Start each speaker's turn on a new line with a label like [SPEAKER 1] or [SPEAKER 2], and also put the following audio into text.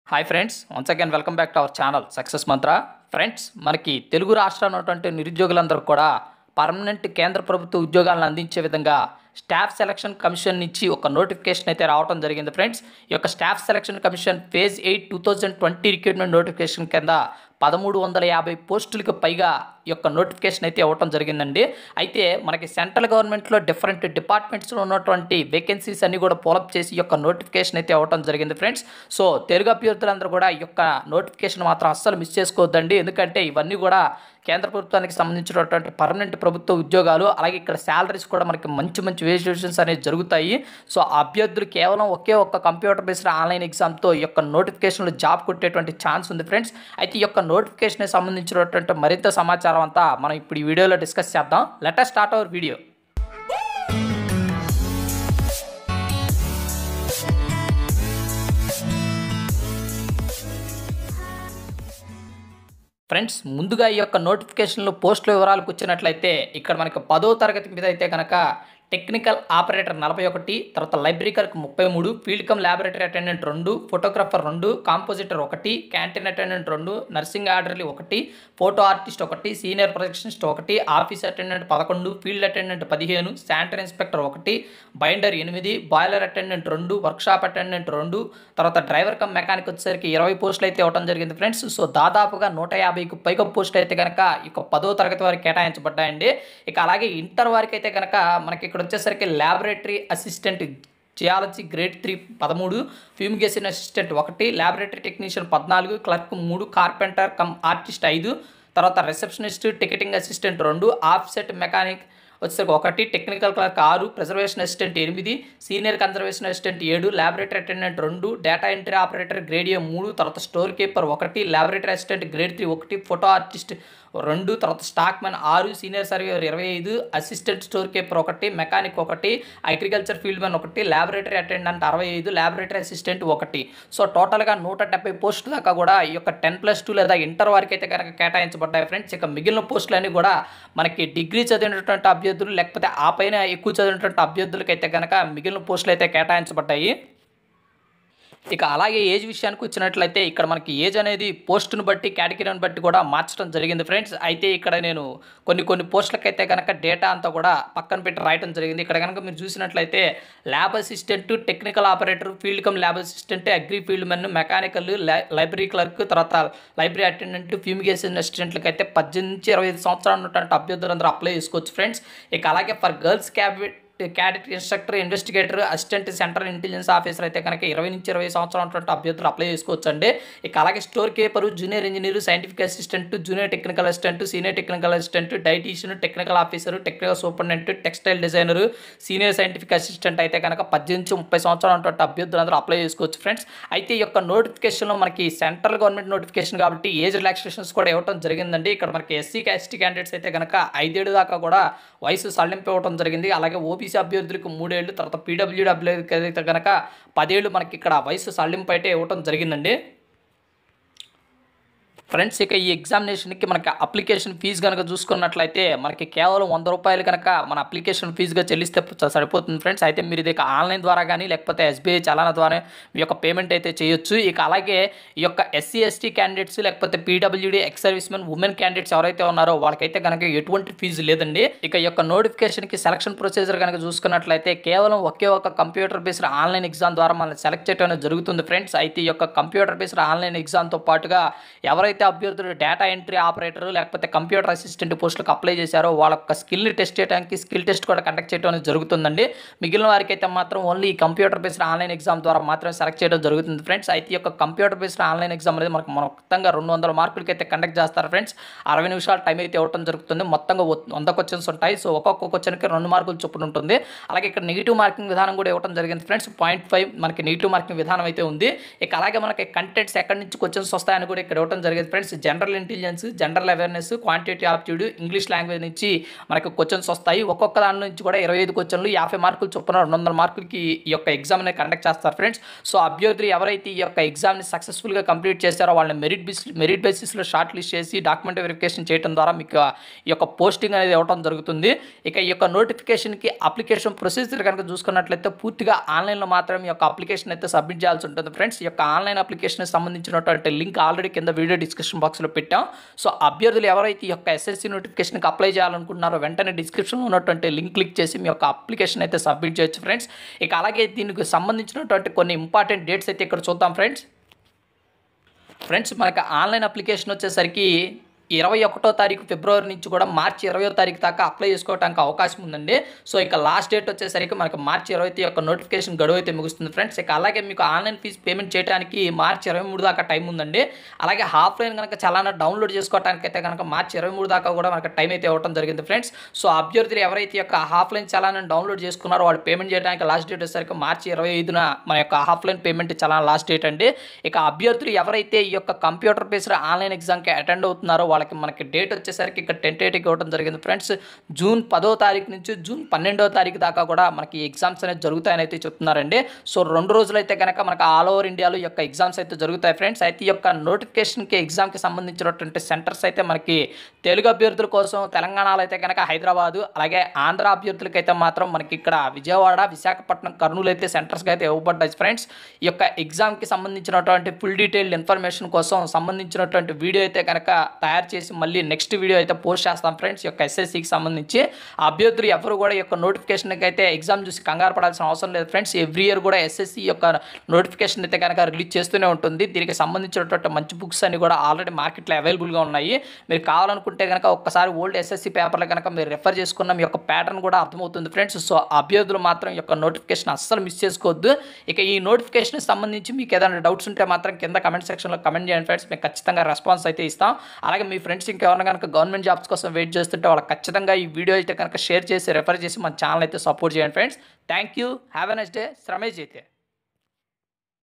[SPEAKER 1] hi friends once again welcome back to our channel success Mantra friends మనకి తెలుగు రాష్ట్రాల్లో ఉన్నటువంటి నిరుద్యోగులందరూ కూడా పర్మనెంట్ కేంద్ర ప్రభుత్వ ఉద్యోగాలను అందించే విధంగా స్టాఫ్ సెలక్షన్ కమిషన్ నుంచి ఒక నోటిఫికేషన్ అయితే రావడం జరిగింది ఫ్రెండ్స్ ఈ యొక్క staff selection commission phase eight two thousand twenty recruitment notification కింద పదమూడు వందల యాభై పోస్టులకు పైగా ఈ యొక్క నోటిఫికేషన్ అయితే ఇవ్వటం జరిగిందండి అయితే మనకి సెంట్రల్ గవర్నమెంట్లో డిఫరెంట్ డిపార్ట్మెంట్స్లో ఉన్నటువంటి వేకెన్సీస్ అన్ని కూడా పోలప్ చేసి ఈ యొక్క నోటిఫికేషన్ అయితే ఇవ్వటం జరిగింది ఫ్రెండ్స్ సో తెలుగు అభ్యర్థులందరూ కూడా ఈ యొక్క నోటిఫికేషన్ మాత్రం అస్సలు మిస్ చేసుకోవద్దండి ఎందుకంటే ఇవన్నీ కూడా కేంద్ర ప్రభుత్వానికి సంబంధించినటువంటి పర్మనెంట్ ప్రభుత్వ ఉద్యోగాలు అలాగే ఇక్కడ శాలరీస్ కూడా మనకి మంచి మంచి వేరియేషన్స్ అనేవి జరుగుతాయి సో ఆ అభ్యర్థులు కేవలం ఒకే ఒక్క కంప్యూటర్ బేస్డ్ ఆన్లైన్ ఎగ్జామ్తో ఈ యొక్క నోటిఫికేషన్లో జాబ్ కొట్టేటువంటి ఛాన్స్ ఉంది ఫ్రెండ్స్ అయితే ఈ యొక్క నోటిఫికేషన్ సంబంధించినటువంటి మరింత సమాచారం అంతా మనం ఇప్పుడు ఈ వీడియోలో డిస్కస్ చేద్దాం let us start our video friends ముందుగా ఈ యొక్క నోటిఫికేషన్లో పోస్టుల వివరాలకు వచ్చినట్లయితే ఇక్కడ మనకి పదో తరగతి మీద అయితే కనుక టెక్నికల్ ఆపరేటర్ నలభై ఒకటి తర్వాత లైబ్రరీ క్లర్క్ ముప్పై మూడు ఫీల్డ్ కమ్ ల్యాబొరేటరీ అటెండెంట్ రెండు ఫోటోగ్రాఫర్ రెండు కాంపోజిటర్ ఒకటి క్యాంటీన్ అటెండెంట్ రెండు నర్సింగ్ ఆర్డర్లీ ఒకటి ఫోటో ఆర్టిస్ట్ ఒకటి సీనియర్ ప్రొజెక్షనిస్ట్ ఒకటి ఆఫీస్ అటెండెంట్ పదకొండు ఫీల్డ్ అటెండెంట్ పదిహేను శానిటరీ ఇన్స్పెక్టర్ ఒకటి బైండర్ ఎనిమిది బాయిలర్ అటెండెంట్ రెండు వర్క్షాప్ అటెండెంట్ రెండు తర్వాత డ్రైవర్ కమ్ మెకానిక్ వచ్చేసరికి ఇరవై పోస్టులు అయితే ఇవ్వడం జరిగింది ఫ్రెండ్స్ సో దాదాపుగా నూట యాభైకి పైగా పోస్టులు అయితే కనుక ఇక పదో తరగతి వారికి కేటాయించబడ్డాయండి ఇక అలాగే ఇంటర్ వారికి అయితే కనుక మనకి ఇక్కడ వచ్చేసరికి laboratory assistant geology grade three పదమూడు ఫ్యూమిగేషన్ అసిస్టెంట్ ఒకటి ల్యాబొరేటరీ టెక్నీషియన్ పద్నాలుగు క్లర్క్ మూడు కార్పెంటర్ కమ్ ఆర్టిస్ట్ ఐదు తర్వాత రిసెప్షనిస్ట్ టికెటింగ్ అసిస్టెంట్ రెండు ఆఫ్సెట్ మెకానిక్ వచ్చేసరికి ఒకటి టెక్నికల్ క్లర్క్ ఆరు ప్రిజర్వేషన్ అసిస్టెంట్ ఎనిమిది సీనియర్ కన్జర్వేషన్ అసిస్టెంట్ ఏడు ల్యాబొరేటరీ అటెండెంట్ రెండు data entry operator grade A మూడు తర్వాత స్టోర్ కీపర్ ఒకటి ల్యాబొరేటరీ అసిస్టెంట్ గ్రేడ్ త్రీ ఒకటి ఫోటో ఆర్టిస్ట్ రెండు తర్వాత స్టాక్ మ్యాన్ ఆరు సీనియర్ సర్వేయర్ ఇరవై ఐదు అసిస్టెంట్ స్టోర్ కీపర్ ఒకటి మెకానిక్ ఒకటి అగ్రికల్చర్ ఫీల్డ్ మ్యాన్ ఒకటి ల్యాబొరేటరీ అటెండెంట్ అరవై ఐదు ల్యాబొరేటరీ అసిస్టెంట్ ఒకటి సో టోటల్గా నూట డెబ్బై పోస్టుల దాకా కూడా ఈ యొక్క టెన్ ప్లస్ టూ లేదా ఇంటర్ వారికి అయితే కనుక కేటాయించబడ్డాయి ఫ్రెండ్స్ ఇక మిగిలిన పోస్టులన్నీ కూడా మనకి డిగ్రీ చదివినటువంటి అభ్యర్థులు లేకపోతే ఆ పైన ఎక్కువ చదివినటువంటి అభ్యర్థులకి అయితే కనుక మిగిలిన పోస్టులు అయితే కేటాయించబడ్డాయి ఇక అలాగే ఏజ్ విషయానికి వచ్చినట్లయితే ఇక్కడ మనకి ఏజ్ అనేది పోస్టును బట్టి కేటగిరీని బట్టి కూడా మార్చడం జరిగింది ఫ్రెండ్స్ అయితే ఇక్కడ నేను కొన్ని కొన్ని పోస్టులకైతే కనుక డేటా అంతా కూడా పక్కన పెట్టి రాయడం జరిగింది ఇక్కడ కనుక మీరు చూసినట్లయితే lab assistant technical operator field cum lab assistant agri field men mechanical library clerk తర్వాత లైబ్రరీ అటెండెంట్ ఫ్యూమిగేషన్ అసిస్టెంట్లకి అయితే పద్దెనిమిది నుంచి ఇరవై ఐదు సంవత్సరాలు ఉన్నటువంటి అభ్యర్థులందరూ అప్లై చేసుకోవచ్చు ఫ్రెండ్స్ ఇక అలాగే for girls cabinet cadet instructor investigator assistant central intelligence officer అయితే కనుక ఇరవై నుంచి ఇరవై సంవత్సరాలు ఉన్నటువంటి అభ్యర్థులు అప్లై చేసుకోవచ్చు అండి ఇక అలాగే store keeper junior engineer scientific assistant junior technical assistant senior technical assistant dietician technical officer technical superintendent textile designer senior scientific assistant అయితే కనుక పద్దెనిమిది నుంచి ముప్పై సంవత్సరాలు ఉన్నటువంటి అభ్యర్థులు అందరూ అప్లై చేసుకోవచ్చు ఫ్రెండ్స్ అయితే ఈ యొక్క నోటిఫికేషన్లో మనకి సెంట్రల్ గవర్నమెంట్ నోటిఫికేషన్ కాబట్టి ఏజ్ రిలాక్సేషన్స్ కూడా ఇవ్వడం జరిగిందండి ఇక్కడ మనకి ఎస్సీ ఎస్టీ క్యాండిడేట్స్ అయితే కనుక ఐదేళ్ళు దాకా కూడా వయసు సడలింపు ఇవ్వడం జరిగింది అలాగే ఓబీసీ అభ్యర్థులకు మూడేళ్ళు తర్వాత పీడబ్ల్యూడీ అభ్యర్థులకి అయితే కనుక పదేళ్ళు మనకి ఇక్కడ వయసు సడలింపు అయితే ఇవ్వడం జరిగిందండి ఫ్రెండ్స్ ఇక ఈ ఎగ్జామినేషన్కి మనకి అప్లికేషన్ ఫీజు కనుక చూసుకున్నట్లయితే మనకి కేవలం వంద రూపాయలు కనుక మన అప్లికేషన్ ఫీజుగా చెల్లిస్తే ప- సరిపోతుంది ఫ్రెండ్స్ అయితే మీరు ఇది ఆన్లైన్ ద్వారా కానీ లేకపోతే ఎస్బీఐ చలానా ద్వారా మీ యొక్క పేమెంట్ అయితే చేయొచ్చు ఇక అలాగే ఈ యొక్క ఎస్సీ ఎస్టీ క్యాండిడేట్స్ లేకపోతే PWD ex servicemen women candidates ఎవరైతే ఉన్నారో వాళ్ళకైతే కనుక ఎటువంటి ఫీజు లేదండి ఇక ఈ యొక్క నోటిఫికేషన్కి సెలక్షన్ ప్రొసీజర్ కనుక చూసుకున్నట్లయితే కేవలం ఒకే ఒక కంప్యూటర్ బేస్డ్ ఆన్లైన్ ఎగ్జామ్ ద్వారా మనల్ని సెలెక్ట్ చేయడం అనేది జరుగుతుంది ఫ్రెండ్స్ అయితే ఈ యొక్క కంప్యూటర్ బేస్డ్ ఆన్లైన్ ఎగ్జామ్తో పాటుగా ఎవరైతే అభ్యర్థులు డేటా ఎంట్రీ ఆపరేటర్ లేకపోతే కంప్యూటర్ అసిస్టెంట్ పోస్టులకు అప్లై చేశారో వాళ్ళ యొక్క స్కిల్ని టెస్ట్ చేయడానికి స్కిల్ టెస్ట్ కూడా కండక్ట్ చేయడం అనేది జరుగుతుందండి మిగిలిన వారికి అయితే మాత్రం only computer based online exam ద్వారా మాత్రమే సెలెక్ట్ చేయడం జరుగుతుంది ఫ్రెండ్స్ అయితే ఈ యొక్క కంప్యూటర్ బేస్డ్ ఆన్లైన్ ఎగ్జామ్ అనేది మనకు మొత్తంగా రెండు వందల మార్కులకి అయితే కండక్ట్ చేస్తారు ఫ్రెండ్స్ అరవై నిమిషాల టైం అయితే ఇవ్వడం జరుగుతుంది మొత్తంగా వ- వంద క్వశ్చన్స్ ఉంటాయి సో ఒక్కొక్క క్వశ్చన్కి రెండు మార్కులు చొప్పున ఉంటుంది అలాగే ఇక్కడ నెగిటివ్ మార్కింగ్ విధానం కూడా ఇవ్వడం జరిగింది ఫ్రెండ్స్ పాయింట్ ఫైవ్ మనకి నెగిటివ్ మార్కింగ్ విధానం అయితే ఉంది ఇక అలాగే మనకి కంటెంట్స్ ఎక్కడి నుంచి క్వశ్చన్స్ వస్తాయని కూడా ఇక్కడ ఇవ్వడం జరిగింది జరిగింది friends general intelligence general awareness quantity aptitude English language నుంచి మనకు క్వశ్చన్స్ వస్తాయి ఒక్కొక్క దాని నుంచి కూడా ఇరవై ఐదు క్వశ్చన్లు యాభై మార్కులు చొప్పున రెండు వందల మార్కులకి ఈ యొక్క ఎగ్జామ్ అనేది కండక్ట్ చేస్తారు ఫ్రెండ్స్ సో అభ్యర్థులు ఎవరైతే ఈ యొక్క ఎగ్జామ్ని సక్సెస్ఫుల్గా కంప్లీట్ చేస్తారో వాళ్ళని మెరిట్ బేస్ మెరిట్ బేసిస్లో షార్ట్ లిస్ట్ చేసి డాక్యుమెంట్ వెరిఫికేషన్ చేయడం ద్వారా మీకు ఈ యొక్క పోస్టింగ్ అనేది ఇవ్వడం జరుగుతుంది ఇక ఈ యొక్క నోటిఫికేషన్కి అప్లికేషన్ ప్రొసీజర్ కనుక చూసుకున్నట్లయితే పూర్తిగా ఆన్లైన్లో మాత్రం ఈ యొక్క అప్లికేషన్ అయితే సబ్మిట్ చేయాల్సి ఉంటుంది ఫ్రెండ్స్ ఈ యొక్క ఆన్లైన్ అప్లికేషన్ సంబంధించినటువంటి లింక్ ఆల్రెడీ కింద వీడియో డిస్క్రిప్షన్ బాక్స్లో పెట్టాం సో అభ్యర్థులు ఎవరైతే ఈ యొక్క ఎస్ఎస్సి నోటిఫికేషన్కి అప్లై చేయాలనుకుంటున్నారో వెంటనే డిస్క్రిప్షన్లో ఉన్నటువంటి లింక్ క్లిక్ చేసి మీ యొక్క అప్లికేషన్ అయితే సబ్మిట్ చేయొచ్చు ఫ్రెండ్స్ ఇక అలాగే దీనికి సంబంధించినటువంటి కొన్ని ఇంపార్టెంట్ డేట్స్ అయితే ఇక్కడ చూద్దాం ఫ్రెండ్స్ ఫ్రెండ్స్ మనకి ఆన్లైన్ అప్లికేషన్ వచ్చేసరికి ఇరవై ఒకటో తారీఖు ఫిబ్రవరి నుంచి కూడా మార్చి ఇరవయో తారీఖు దాకా అప్లై చేసుకోవడానికి అవకాశం ఉందండి సో ఇక లాస్ట్ డేట్ వచ్చేసరికి మనకి మార్చి ఇరవై యొక్క నోటిఫికేషన్ గడువు అయితే ముగుస్తుంది ఫ్రెండ్స్ ఇక అలాగే మీకు ఆన్లైన్ ఫీజు పేమెంట్ చేయడానికి మార్చి ఇరవై మూడు దాకా టైం ఉందండి అలాగే ఆఫ్లైన్ కనుక చలానా డౌన్లోడ్ చేసుకోవడానికి అయితే కనుక మార్చి ఇరవై మూడు దాకా కూడా మనకి టైం అయితే ఇవ్వడం జరిగింది ఫ్రెండ్స్ సో అభ్యర్థులు ఎవరైతే యొక్క ఆఫ్లైన్ చలానా డౌన్లోడ్ చేసుకున్నారో వాళ్ళు పేమెంట్ చేయడానికి లాస్ట్ డేట్ వచ్చేసరికి మార్చి ఇరవై ఐదున మన యొక్క ఆఫ్లైన్ పేమెంట్ చలానా లాస్ట్ డేట్ అండి ఇక అభ్యర్థులు ఎవరైతే ఈ యొక్క కంప్యూటర్ బేస్డ్ ఆన్లైన్ ఎగ్జామ్కి అటెండ్ అవుతున్నారో వాళ్ళకి మనకి డేట్ వచ్చేసరికి ఇక్కడ టెంటేటివ్ ఇవ్వడం జరిగింది ఫ్రెండ్స్ జూన్ పదో తారీఖు నుంచి జూన్ పన్నెండో తారీఖు దాకా కూడా మనకి ఎగ్జామ్స్ అనేది జరుగుతాయని అయితే చెప్తున్నారండి సో రెండు రోజులు అయితే కనుక మనకు ఆల్ ఓవర్ ఇండియాలో ఈ యొక్క ఎగ్జామ్స్ అయితే జరుగుతాయి ఫ్రెండ్స్ అయితే ఈ యొక్క నోటిఫికేషన్కి ఎగ్జామ్కి సంబంధించినటువంటి సెంటర్స్ అయితే మనకి తెలుగు అభ్యర్థుల కోసం తెలంగాణలో అయితే కనుక హైదరాబాదు అలాగే ఆంధ్ర అభ్యర్థులకి అయితే మాత్రం మనకి ఇక్కడ విజయవాడ విశాఖపట్నం కర్నూలు అయితే సెంటర్స్కి అయితే ఇవ్వబడ్డాయి ఫ్రెండ్స్ ఈ యొక్క ఎగ్జామ్కి సంబంధించినటువంటి ఫుల్ డీటెయిల్డ్ ఇన్ఫర్మేషన్ కోసం సంబంధించినటువంటి వీడియో అయితే కనుక తయారు చేసి మళ్ళీ నెక్స్ట్ వీడియో అయితే పోస్ట్ చేస్తాం ఫ్రెండ్స్ ఈ యొక్క ఎస్ఎస్సికి సంబంధించి ఆ అభ్యర్థులు ఎవరు కూడా ఈ యొక్క నోటిఫికేషన్కి అయితే ఎగ్జామ్ చూసి కంగారు పడాల్సిన అవసరం లేదు ఫ్రెండ్స్ ఎవ్రీ ఇయర్ కూడా ఎస్ఎస్సి యొక్క నోటిఫికేషన్ అయితే కనుక రిలీజ్ చేస్తూనే ఉంటుంది దీనికి సంబంధించినటువంటి మంచి బుక్స్ అన్ని కూడా ఆల్రెడీ మార్కెట్లో అవైలబుల్గా ఉన్నాయి మీరు కావాలనుకుంటే కనుక ఒక్కసారి ఓల్డ్ ఎస్ఎస్సి పేపర్లు కనుక మీరు రెఫర్ చేసుకున్న మీ యొక్క ప్యాటర్న్ కూడా అర్థమవుతుంది ఫ్రెండ్స్ సో అభ్యర్థులు మాత్రం ఈ యొక్క నోటిఫికేషన్ అస్సలు మిస్ చేసుకోవద్దు ఇక ఈ నోటిఫికేషన్ సంబంధించి మీకు ఏదైనా డౌట్స్ ఉంటే మాత్రం కింద కమెంట్ సెక్షన్లో కమెంట్ చేయండి ఫ్రెండ్స్ మేము ఖచ్చితంగా రెస్పాన్స్ అయితే ఇస్తాం అలాగే మీ ఫ్రెండ్స్ ఇంకెవరైనా కనుక గవర్నమెంట్ జాబ్స్ కోసం వెయిట్ చేస్తుంటే వాళ్ళకి ఖచ్చితంగా ఈ వీడియో అయితే కనుక షేర్ చేసి రెఫర్ చేసి మన ఛానల్ అయితే సపోర్ట్ చేయండి friends thank you have a next day శ్రమేజ్ అయితే